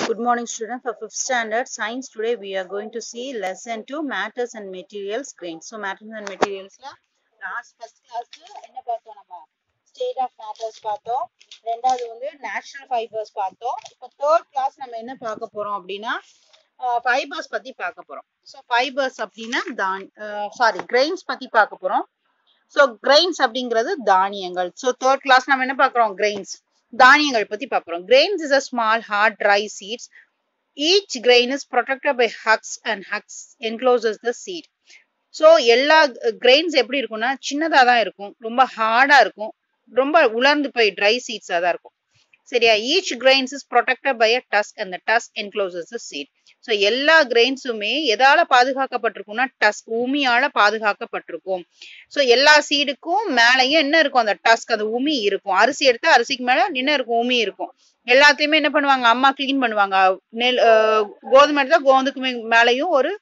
Good morning students for 5th standard science today we are going to see lesson 2 matters and materials grains so matters and materials ல last first class என்ன பார்த்தோம் நம்ம state of matters பார்த்தோம் ரெண்டாவது வந்து natural fibers பார்த்தோம் இப்போ third class நம்ம என்ன பார்க்க போறோம் அப்படின்னா ஃபைபர்ஸ் பத்தி பார்க்க போறோம் ஸோ ஃபைபர்ஸ் அப்படின்னா தான் சாரி கிரெயின்ஸ் பத்தி பார்க்க போறோம் ஸோ கிரெயின்ஸ் அப்படிங்கிறது தானியங்கள் ஸோ தேர்ட் கிளாஸ் நம்ம என்ன பார்க்குறோம் கிரெயின்ஸ் தானியங்கள் பத்தி பார்க்குறோம் grains is a small hard dry seeds each grain is protected by husks and husks encloses the seed so எல்லா கிரெயின்ஸ் எப்படி இருக்கும்னா சின்னதாக தான் இருக்கும் ரொம்ப ஹார்டா இருக்கும் ரொம்ப உலர்ந்து போய் ட்ரை சீட்ஸாக தான் இருக்கும் சரியா each grains is protected by a husk அந்த husk encloses the seed so எல்லா கிரெயின்ஸுமே எதால பாதுகாக்கப்பட்டிருக்கும்னா டஸ்க் உமியால பாதுகாக்கப்பட்டிருக்கும் ஸோ எல்லா சீடுக்கும் மேலேயும் என்ன இருக்கும் அந்த டஸ்க் அந்த உமி இருக்கும் அரிசி எடுத்தா அரிசிக்கு மேல என்ன இருக்கும் உமி இருக்கும் எல்லாத்தையுமே என்ன பண்ணுவாங்க அம்மா கிளீன் பண்ணுவாங்க நெல் கோதுமை எடுத்தா கோதுக்கு மேலேயும் ஒரு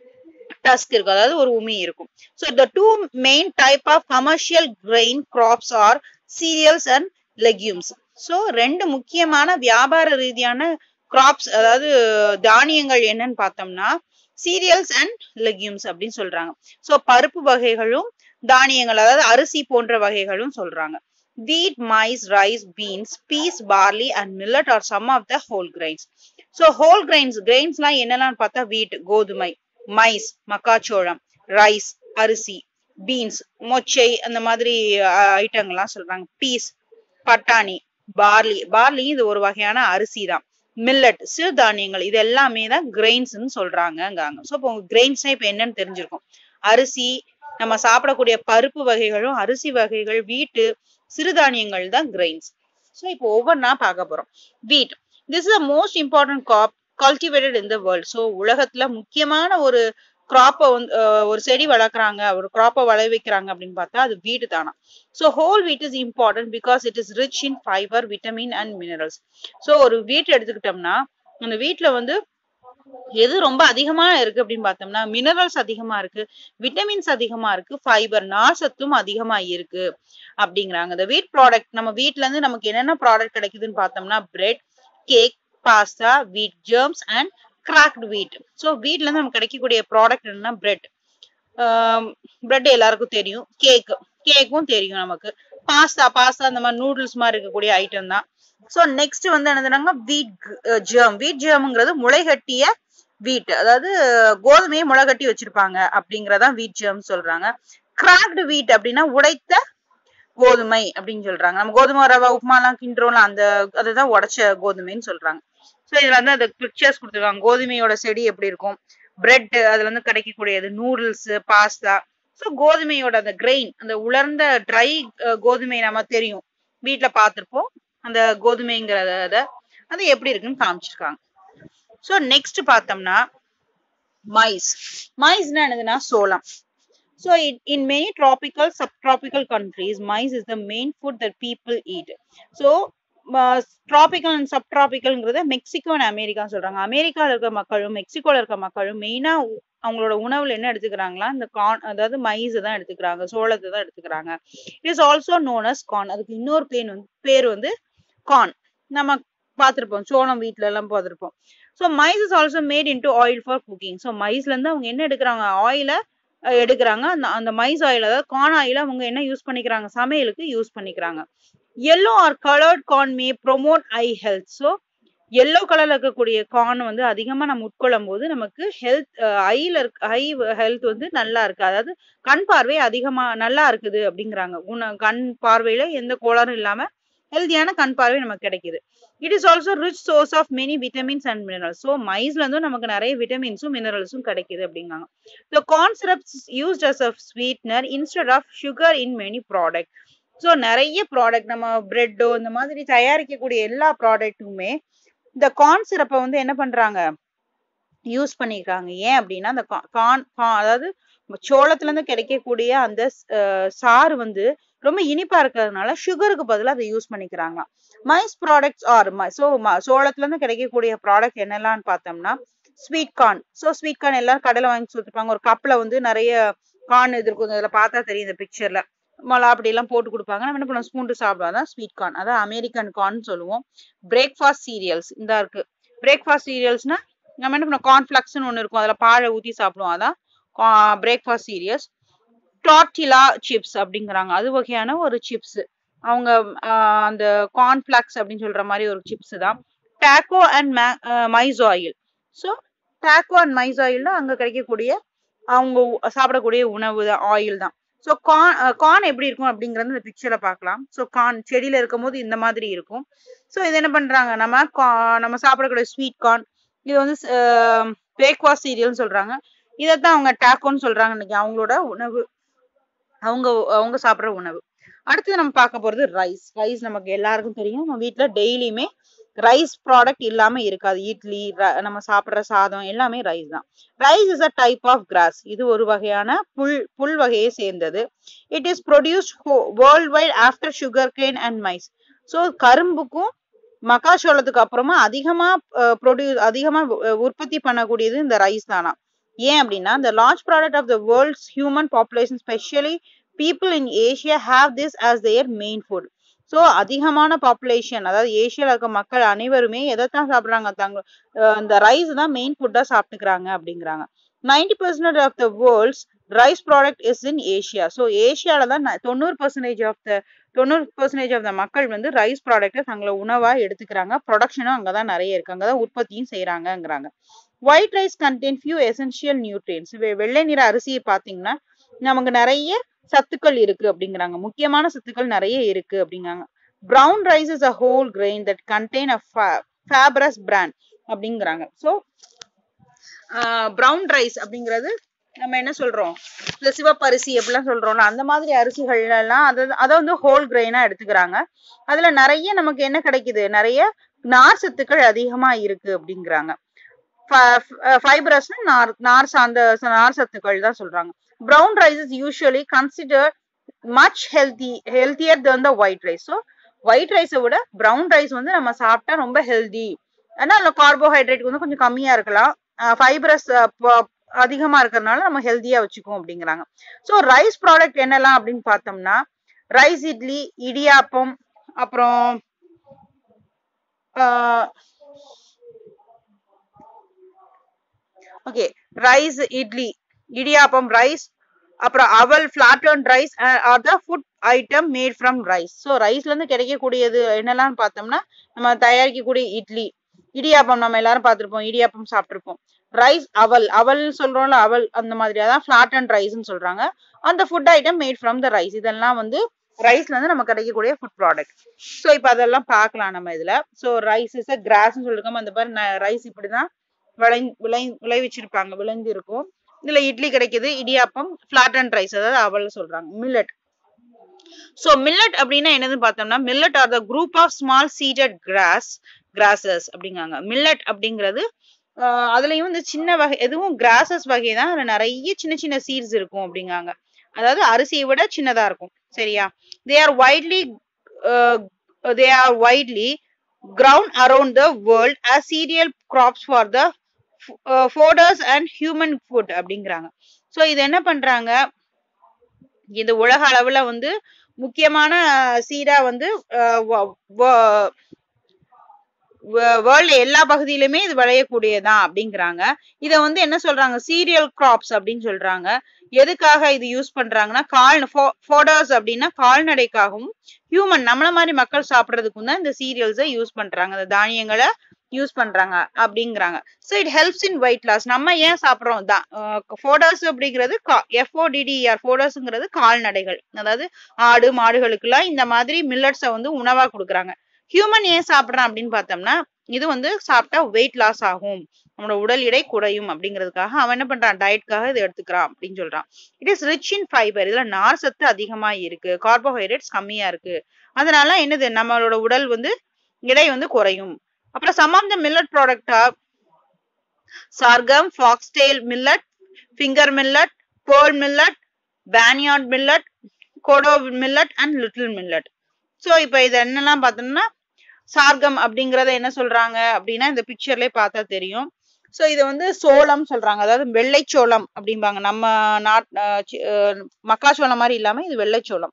டஸ்க் இருக்கும் அதாவது ஒரு உமி இருக்கும் so the two main type of commercial grain crops are cereals and legumes so ரெண்டு முக்கியமான வியாபார ரீதியான கிராப்ஸ் அதாவது தானியங்கள் என்னன்னு பார்த்தோம்னா சீரியல்ஸ் அண்ட் லெக்யூம்ஸ் அப்படின்னு சொல்றாங்க ஸோ பருப்பு வகைகளும் தானியங்கள் அதாவது அரிசி போன்ற வகைகளும் சொல்றாங்க wheat maize rice beans peas barley and millet are some of the whole grains so whole grains கிரெயின்ஸ்லாம் என்னெல்லாம் பார்த்தா வீட் கோதுமை மைஸ் மக்காச்சோளம் ரைஸ் அரிசி பீன்ஸ் மொச்சை அந்த மாதிரி ஐட்டங்கள்லாம் சொல்றாங்க பீஸ் பட்டாணி பார்லி பார்லி இது ஒரு வகையான அரிசி தான் மில்லட் சிறுதானியங்கள் இது எல்லாமே தான் கிரெயின்ஸ்னு சொல்றாங்கங்காங்க ஸோ இப்போ கிரெயின்ஸ்னா இப்போ என்னன்னு தெரிஞ்சிருக்கும் அரிசி நம்ம சாப்பிடக்கூடிய பருப்பு வகைகளும் அரிசி வகைகள் வீட்டு சிறுதானியங்கள் தான் கிரெயின்ஸ் ஸோ இப்போ ஒவ்வொன்றா பார்க்க போறோம் wheat this is the most important crop cultivated in the world so உலகத்துல முக்கியமான ஒரு கிராப்பை வந்து ஒரு செடி வளர்க்குறாங்க ஒரு கிராப்பை விளைவிக்கிறாங்க அப்படின்னு பார்த்தா அது வீட்டு தானா so whole wheat is important because it is rich in fibre vitamin and minerals so ஒரு வீட் எடுத்துக்கிட்டோம்னா அந்த வீட்டில் வந்து எது ரொம்ப அதிகமா இருக்கு அப்படின்னு பார்த்தோம்னா மினரல்ஸ் அதிகமா இருக்கு விட்டமின்ஸ் அதிகமா இருக்கு ஃபைபர் நார்சத்தும் அதிகமா இருக்கு அப்படிங்கிறாங்க இந்த வீட் ப்ராடக்ட் நம்ம வீட்ல இருந்து நமக்கு என்னென்ன ப்ராடக்ட் கிடைக்குதுன்னு பார்த்தோம்னா bread cake pasta wheat germs and cracked wheat so வீட்ல இருந்து நமக்கு கிடைக்கக்கூடிய ப்ராடக்ட் என்னன்னா பிரெட் பிரெட் எல்லாருக்கும் தெரியும் கேக் கேக்கும் தெரியும் நமக்கு பாஸ்தா பாஸ்தா அந்த மாதிரி நூடுல்ஸ் மாதிரி இருக்கக்கூடிய ஐட்டம் தான் ஸோ நெக்ஸ்ட் வந்து என்னதுனாங்க வீட் ஜேர்ம் வீட் ஜேர்ம்ங்கிறது முளைகட்டிய வீட் அதாவது கோதுமையை முளைகட்டி வச்சிருப்பாங்க அப்படிங்கறதான் வீட் ஜேர்ம் சொல்றாங்க கிராக்டு வீட் அப்படின்னா உடைத்த கோதுமை அப்படின்னு சொல்றாங்க நம்ம கோதுமை ரவை உப்புமாலாம் கிண்டுறோம்ல அந்த அதுதான் உடைச்ச கோதுமைன்னு சொல்றாங்க ஸோ இதுல வந்து அந்த பிக்சர்ஸ் கொடுத்துருக்காங்க கோதுமையோட செடி எப்படி இருக்கும் பிரெட் அதுல இருந்து கிடைக்கக்கூடியது நூடுல்ஸ் பாஸ்தா ஸோ கோதுமையோட அந்த கிரெயின் அந்த உலர்ந்த ட்ரை கோதுமை நம்ம தெரியும் வீட்டுல பார்த்துருப்போம் அந்த கோதுமைங்கிறத அது எப்படி இருக்குன்னு காமிச்சிருக்காங்க ஸோ நெக்ஸ்ட் பார்த்தோம்னா மைஸ் மைஸ்னா என்னதுன்னா சோளம் So in, in many tropical, subtropical countries, maize is the main food that people eat. So tropical and சப்ட்ராபிக்கல்ங்கிறத மெக்சிகோ அண்ட் அமெரிக்கா சொல்றாங்க அமெரிக்காவில் இருக்க மக்களும் மெக்சிகோல இருக்க மக்களும் மெயினா அவங்களோட உணவுல என்ன எடுத்துக்கிறாங்களா இந்த கார்ன் அதாவது மைஸ் தான் எடுத்துக்கிறாங்க சோளத்தை தான் எடுத்துக்கிறாங்க it is also known as corn அதுக்கு இன்னொரு பேர் வந்து பேர் வந்து கார்ன் நம்ம பார்த்துருப்போம் சோளம் வீட்ல எல்லாம் பார்த்துருப்போம் so maize is also made into oil for cooking so மைஸ்ல இருந்து அவங்க என்ன எடுக்கிறாங்க ஆயில எடுக்கிறாங்க அந்த அந்த மைஸ் ஆயில் அதாவது கார்ன் ஆயில் அவங்க என்ன யூஸ் பண்ணிக்கிறாங்க சமையலுக்கு யூஸ் பண்ணிக்கிறாங்க yellow or coloured corn may promote eye health so yellow கலர்ல இருக்கக்கூடிய கார்ன் வந்து அதிகமா நம்ம உட்கொள்ளும் போது நமக்கு ஹெல்த் ஐல இருக்க ஐ ஹெல்த் வந்து நல்லா இருக்கு அதாவது கண் பார்வை அதிகமா நல்லா இருக்குது அப்படிங்கிறாங்க குண கண் பார்வையில எந்த கோளாறும் இல்லாம ஹெல்த்தியான கண் பார்வை நமக்கு கிடைக்குது it is also rich source of many vitamins and minerals so மைஸ்ல இருந்தும் நமக்கு நிறைய விட்டமின்ஸும் மினரல்ஸும் கிடைக்குது அப்படிங்காங்க the corn syrups used as a sweetener instead of sugar in many product so நிறைய ப்ராடக்ட் நம்ம பிரெட்டோ இந்த மாதிரி தயாரிக்கக்கூடிய எல்லா ப்ராடக்ட்டுமே இந்த கார்ன் சிரப்பை வந்து என்ன பண்றாங்க யூஸ் பண்ணிக்கிறாங்க ஏன் அப்படின்னா அந்த கார்ன் அதாவது சோளத்துல இருந்து கிடைக்கக்கூடிய அந்த சாறு வந்து ரொம்ப இனிப்பா இருக்கிறதுனால சுகருக்கு பதிலாக அதை யூஸ் பண்ணிக்கிறாங்க மைஸ் ப்ராடக்ட்ஸ் ஆர் ஸோ சோளத்துல இருந்து கிடைக்கக்கூடிய ப்ராடக்ட் என்னெல்லாம் பார்த்தோம்னா sweet corn so sweet corn எல்லாரும் கடையில் வாங்கி கொடுத்துருப்பாங்க ஒரு கப்ல வந்து நிறைய கார்ன் இது இருக்கும் இதில் பார்த்தா தெரியும் இந்த பிக்சர்ல மொளா அப்படி எல்லாம் போட்டு கொடுப்பாங்க நம்ம என்ன பண்ணுவோம் ஸ்பூன் சாப்பிடுவோம் அதான் ஸ்வீட் கார்ன் அதான் அமெரிக்கன் கார்ன் சொல்லுவோம் பிரேக்ஃபாஸ்ட் சீரியல்ஸ் இந்த இருக்கு பிரேக்ஃபாஸ்ட் சீரியல்ஸ்னா நம்ம என்ன பண்ணுவோம் கார்ன்ஃபிளக்ஸ்னு ஒன்று இருக்கும் அதில் பாலை ஊற்றி சாப்பிடுவோம் அதான் பிரேக்ஃபாஸ்ட் சீரியல்ஸ் டார்டிலா சிப்ஸ் அப்படிங்கிறாங்க அது வகையான ஒரு சிப்ஸ் அவங்க ஆஹ் அந்த கார்ன்ஃபிளக்ஸ் அப்படின்னு சொல்ற மாதிரி ஒரு சிப்ஸ் தான் taco and maize oil so taco and maize ஆயில்னா அங்க கிடைக்கக்கூடிய அவங்க உ- சாப்பிடக்கூடிய உணவு தான் ஆயில் தான் ஸோ கார்ன் கார்ன் எப்படி இருக்கும் அப்படிங்கறது இந்த பிக்சர்ல பார்க்கலாம் ஸோ கார்ன் செடியில இருக்கும் போது இந்த மாதிரி இருக்கும் ஸோ இது என்ன பண்றாங்க நம்ம கா- நம்ம சாப்பிடக்கூடிய ஸ்வீட் கார்ன் இது வந்து பிரேக்ஃபாஸ்ட் சீரியல்னு சொல்றாங்க இதைத்தான் அவங்க டாக்கோன்னு சொல்றாங்க இன்னைக்கு அவங்களோட உணவு அவங்க அவங்க சாப்பிடுற உணவு அடுத்தது நம்ம பார்க்க போறது ரைஸ் ரைஸ் நமக்கு எல்லாருக்கும் தெரியும் நம்ம வீட்ல டெய்லியுமே ரைஸ் ப்ராடக்ட் இல்லாம இருக்காது இட்லி ர- நம்ம சாப்பிடுற சாதம் எல்லாமே ரைஸ் தான் rice is a type of grass இது ஒரு வகையான புல் புல் வகையை சேர்ந்தது it is produced worldwide after sugar cane and maize so கரும்புக்கும் மக்காச்சோளத்துக்கு அப்புறமா அதிகமா ப்ரொடியூஸ் அதிகமா உ- உற்பத்தி பண்ணக்கூடியது இந்த ரைஸ் தானா ஏன் அப்படின்னா the large product of the world's human population especially people in Asia have this as their main food so அதிகமான பாப்புலேஷன் அதாவது ஏசியால இருக்க மக்கள் அனைவருமே எதைத்தான் சாப்பிடுறாங்க தங்க அஹ் இந்த ரைஸ் தான் மெயின் ஃபுட்டா சாப்பிட்டுக்கிறாங்க அப்படிங்கிறாங்க ninety percent of the world's rice product is in Asia so ஏஷியால தான் ந- தொண்ணூறு பர்சன்டேஜ் ஆஃப் த தொண்ணூறு பர்சன்டேஜ் ஆஃப் த மக்கள் வந்து ரைஸ் ப்ராடக்ட்டை தங்களை உணவா எடுத்துக்கிறாங்க ப்ரொடக்ஷனும் அங்கதான் நிறைய இருக்கு அங்கதான் உற்பத்தியும் செய்யறாங்கங்கிறாங்க white rice contain few essential nutrients வெள்ளை நிற அரிசியை பார்த்தீங்கன்னா நமக்கு நிறைய சத்துக்கள் இருக்கு அப்படிங்கிறாங்க முக்கியமான சத்துக்கள் நிறைய இருக்கு அப்படிங்கிறாங்க brown rice is a whole grain that contain a fa- fibrous bran அப்படிங்கிறாங்க ஸோ brown ரைஸ் அப்படிங்கிறது நம்ம என்ன சொல்றோம் இந்த சிவப்பரிசி அப்படிலாம் சொல்றோம்ல அந்த மாதிரி அரிசிகள் எல்லாம் அதை அதை வந்து ஹோல் கிரெயினா எடுத்துக்கிறாங்க அதுல நிறைய நமக்கு என்ன கிடைக்குது நிறைய நார் சத்துக்கள் அதிகமா இருக்கு அப்படிங்கிறாங்க ஃபைபரஸ்னா நார் நார் சார்ந்த ச- நார் சத்துக்கள் தான் சொல்றாங்க brown rice is usually considered much healthy healthier than the white rice so white ரைஸை விட brown ரைஸ் வந்து நம்ம சாப்பிட்டா ரொம்ப ஹெல்தி ஆனா அதுல கார்போஹைட்ரேட் வந்து கொஞ்சம் கம்மியா இருக்கலாம் ஃபைபரஸ் அதிகமா இருக்கிறதுனால நம்ம ஹெல்தியா வச்சுக்குவோம் அப்படிங்கிறாங்க ஸோ ரைஸ் ப்ராடக்ட் என்னெல்லாம் அப்படின்னு பார்த்தோம்னா ரைஸ் இட்லி இடியாப்பம் அப்புறம் okay rice idli idiyappam rice அப்புறம் அவல் flattened rice are the food item made from rice so ரைஸ்ல இருந்து கிடைக்கக்கூடியது என்னெல்லாம் பார்த்தோம்னா நம்ம தயாரிக்கக்கூடிய இட்லி இடியாப்பம் நம்ம எல்லாரும் பார்த்திருப்போம் இடியாப்பம் சாப்பிட்டிருப்போம் ரைஸ் அவல் அவல் சொல்றோம்ல அவல் அந்த மாதிரி அதான் ஃபிளாட் அண்ட் ரைஸ்னு சொல்றாங்க அந்த food item made from the rice இதெல்லாம் வந்து ரைஸ்ல இருந்து நம்ம கிடைக்கக்கூடிய ஃபுட் ப்ராடக்ட் ஸோ இப்போ அதெல்லாம் பார்க்கலாம் நம்ம இதுல ஸோ ரைஸ் இஸ் அ கிராஸ்ன்னு சொல்லிருக்கோம் அந்த மாதிரி ரைஸ் இப்படிதான் விளை விளை விளைவிச்சிருப்பாங்க விளைஞ்சு இருக்கும் இதுல இட்லி கிடைக்குது இடியாப்பம் ஃபிளாட் அண்ட் ரைஸ் அதாவது அவல் சொல்றாங்க மில்லட் ஸோ மில்லட் அப்படின்னா என்னதுன்னு பார்த்தோம்னா millet are the group of small seeded grass grasses அப்படிங்காங்க மில்லட் அப்படிங்கிறது ஆஹ் அதுலயும் வந்து சின்ன வகை எதுவும் கிராசஸ் வகை தான் அதுல நிறைய சின்ன சின்ன சீட்ஸ் இருக்கும் அப்படிங்காங்க அதாவது அரிசியை விட சின்னதா இருக்கும் சரியா they are widely they are widely grown around the world as cereal crops for the fodders and human food அப்படிங்கிறாங்க ஸோ இது என்ன பண்றாங்க இந்த உலக அளவுல வந்து முக்கியமான சீடா வந்து வேர்ல்டு எல்லா பகுதியிலுமே இது விளையக்கூடியதான் அப்படிங்கிறாங்க இத வந்து என்ன சொல்றாங்க சீரியல் கிராப்ஸ் அப்படின்னு சொல்றாங்க எதுக்காக இது யூஸ் பண்றாங்கன்னா கால் ஃபோடர்ஸ் அப்படின்னா கால்நடைக்காகவும் ஹியூமன் நம்மள மாதிரி மக்கள் சாப்பிடுறதுக்கும் தான் இந்த சீரியல்ஸை யூஸ் பண்றாங்க இந்த தானியங்களை யூஸ் பண்றாங்க அப்படிங்கிறாங்க so it helps in weight loss நம்ம ஏன் சாப்பிட்றோம் தான் ஃபோடர்ஸ் அப்படிங்கிறது எஃப்ஓடிடிஆர் ஃபோடர்ஸ்ங்கிறது கால்நடைகள் அதாவது ஆடு மாடுகளுக்கெல்லாம் இந்த மாதிரி மில்லட்ஸை வந்து உணவா கொடுக்குறாங்க ஹியூமன் ஏன் சாப்பிட்றான் அப்படின்னு பார்த்தோம்னா இது வந்து சாப்பிட்டா வெயிட் லாஸ் ஆகும் நம்மளோட உடல் எடை குறையும் அப்படிங்கிறதுக்காக அவன் என்ன பண்றான் டயட்காக இதை எடுத்துக்கிறான் அப்படின்னு சொல்றான் it is rich in fibre இதுல நார் சத்து அதிகமா இருக்கு கார்போஹைட்ரேட்ஸ் கம்மியா இருக்கு அதனால என்னது நம்மளோட உடல் வந்து எடை வந்து குறையும் அப்புறம் சம் ஆஃப் த மில்லட் ப்ராடக்டா sorghum foxtail millet finger millet pearl millet barnyard millet kodo millet and little millet so இப்போ இது என்னெல்லாம் பார்த்தோம்னா சார்கம் அப்படிங்கறத என்ன சொல்றாங்க அப்படின்னா இந்த பிக்சர்லயே பார்த்தா தெரியும் ஸோ இதை வந்து சோளம் சொல்றாங்க அதாவது வெள்ளைச்சோளம் அப்படிம்பாங்க நம்ம நாட் மக்காச்சோளம் மாதிரி இல்லாம இது வெள்ளைச்சோளம்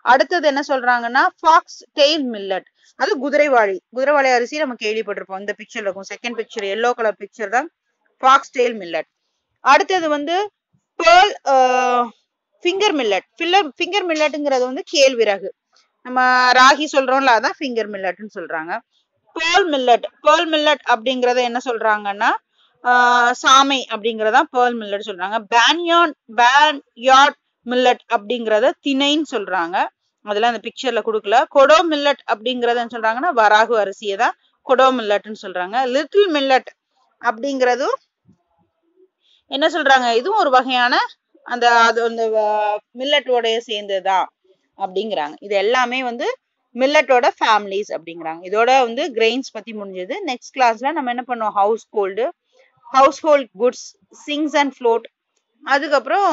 அடுத்தது என்ன சொல்றாங்கன்னா ஃபாக்ஸ் டெயில் மில்லட் அது குதிரைவாழி குதிரைவாழி அரிசி நம்ம கேள்விப்பட்டிருப்போம் இந்த பிக்சர்ல இருக்கும் second picture yellow colour picture தான் ஃபாக்ஸ் டெயில் மில்லட் அடுத்தது வந்து pearl finger millet filler finger மில்லட்டுங்கிறது வந்து கேழ்விறகு நம்ம ராகி சொல்றோம்ல அதான் ஃபிங்கர் மில்லட்னு சொல்றாங்க பேர்ல் மில்லட் பேர்ல் மில்லட் அப்படிங்கறத என்ன சொல்றாங்கன்னா ஆஹ் சாமை அப்படிங்கறதா பேர்ல் மில்லட் சொல்றாங்க பேன்யான் பேன்யார்ட் மில்லட் அப்படிங்கறத திணைன்னு சொல்றாங்க அதெல்லாம் அந்த பிக்சர்ல கொடுக்கல கொடோ மில்லட் அப்படிங்கறத என்ன சொல்றாங்கன்னா வராகு அரிசியை தான் கொடோ மில்லட்னு சொல்றாங்க லிட்டில் மில்லட் அப்படிங்கறதும் என்ன சொல்றாங்க இதுவும் ஒரு வகையான அந்த அது அந்த மில்லட்டோடைய சேர்ந்ததுதான் அப்படிங்கிறாங்க இது எல்லாமே வந்து மில்லட்டோட ஃபேமிலிஸ் அப்படிங்கிறாங்க இதோட வந்து கிரெயின்ஸ் பத்தி முடிஞ்சது நெக்ஸ்ட் கிளாஸ்ல நம்ம என்ன பண்ணுவோம் household household goods sinks and float அதுக்கப்புறம்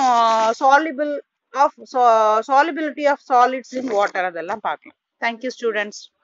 soluble of solubility of solids in water அதெல்லாம் பார்க்கலாம் தேங்க்யூ ஸ்டூடெண்ட்ஸ்